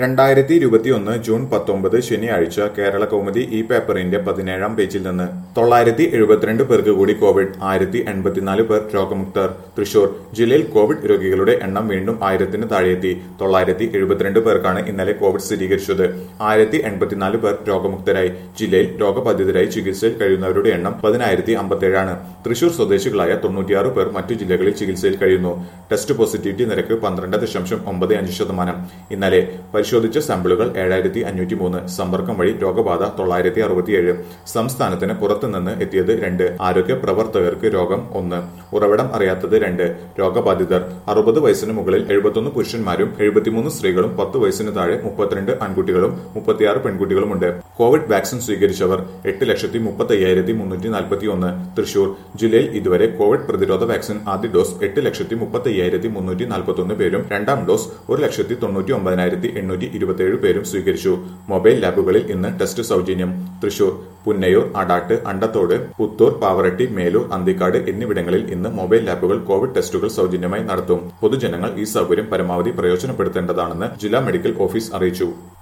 രണ്ടായിരത്തി ഇരുപത്തിയൊന്ന് ജൂൺ പത്തൊമ്പത് ശനിയാഴ്ച കേരള കൗമുദി ഈ പേപ്പറിന്റെ പതിനേഴാം പേജിൽ നിന്ന് തൊള്ളായിരത്തി എഴുപത്തിരണ്ട് പേർക്ക് കൂടി കോവിഡ് ആയിരത്തി എൺപത്തിനാല് പേർ രോഗമുക്തർ തൃശൂർ ജില്ലയിൽ കോവിഡ് രോഗികളുടെ എണ്ണം വീണ്ടും ആയിരത്തിന് താഴെയെത്തി തൊള്ളായിരത്തി എഴുപത്തിരണ്ട് പേർക്കാണ് ഇന്നലെ കോവിഡ് സ്ഥിരീകരിച്ചത് ആയിരത്തി എൺപത്തിനാല് പേർ രോഗമുക്തരായി ജില്ലയിൽ രോഗബാധിതരായി ചികിത്സയിൽ കഴിയുന്നവരുടെ എണ്ണം പതിനായിരത്തി അമ്പത്തേഴാണ് തൃശൂർ സ്വദേശികളായ തൊണ്ണൂറ്റിയാറ് പേർ മറ്റു ജില്ലകളിൽ ചികിത്സയിൽ കഴിയുന്നു ടെസ്റ്റ് പോസിറ്റിവിറ്റി നിരക്ക് പന്ത്രണ്ട് ദശാംശം ഒമ്പത് അഞ്ച് ശതമാനം ഇന്നലെ പരിശോധിച്ച സാമ്പിളുകൾ ഏഴായിരത്തി അഞ്ഞൂറ്റി മൂന്ന് സമ്പർക്കം വഴി രോഗബാധ തൊള്ളായിരത്തി അറുപത്തിയേഴ് സംസ്ഥാനത്തിന് പുറത്തുനിന്ന് എത്തിയത് രണ്ട് ആരോഗ്യ പ്രവർത്തകർക്ക് രോഗം ഒന്ന് ഉറവിടം അറിയാത്തത് രണ്ട് രോഗബാധിതർ അറുപത് വയസ്സിന് മുകളിൽ എഴുപത്തൊന്ന് പുരുഷന്മാരും എഴുപത്തിമൂന്ന് സ്ത്രീകളും പത്ത് വയസ്സിന് താഴെ മുപ്പത്തിരണ്ട് ആൺകുട്ടികളും മുപ്പത്തിയാറ് പെൺകുട്ടികളുമുണ്ട് കോവിഡ് വാക്സിൻ സ്വീകരിച്ചവർ എട്ട് ലക്ഷത്തി മുപ്പത്തി അയ്യായിരത്തി മുന്നൂറ്റി നാൽപ്പത്തി ഒന്ന് തൃശൂർ ജില്ലയിൽ ഇതുവരെ കോവിഡ് പ്രതിരോധ വാക്സിൻ ആദ്യ ഡോസ് എട്ട് ലക്ഷത്തി മുപ്പത്തി അയ്യായിരത്തി മുന്നൂറ്റി നാൽപ്പത്തി ഒന്ന് പേരും രണ്ടാം ഡോസ് ഒരു ലക്ഷത്തി തൊണ്ണൂറ്റി ഒമ്പതിനായിരത്തി എണ്ണൂറ്റി ഇരുപത്തിയേഴ് പേരും സ്വീകരിച്ചു മൊബൈൽ ലാബുകളിൽ ഇന്ന് ടെസ്റ്റ് സൗജന്യം തൃശൂർ പുന്നയൂർ അടാട്ട് അണ്ടത്തോട് പുത്തൂർ പാവറട്ടി മേലൂർ അന്തിക്കാട് എന്നിവിടങ്ങളിൽ ഇന്ന് മൊബൈൽ ലാബുകൾ കോവിഡ് ടെസ്റ്റുകൾ സൗജന്യമായി നടത്തും പൊതുജനങ്ങൾ ഈ സൗകര്യം പരമാവധി പ്രയോജനപ്പെടുത്തേണ്ടതാണെന്ന് ജില്ലാ മെഡിക്കൽ ഓഫീസ് അറിയിച്ചു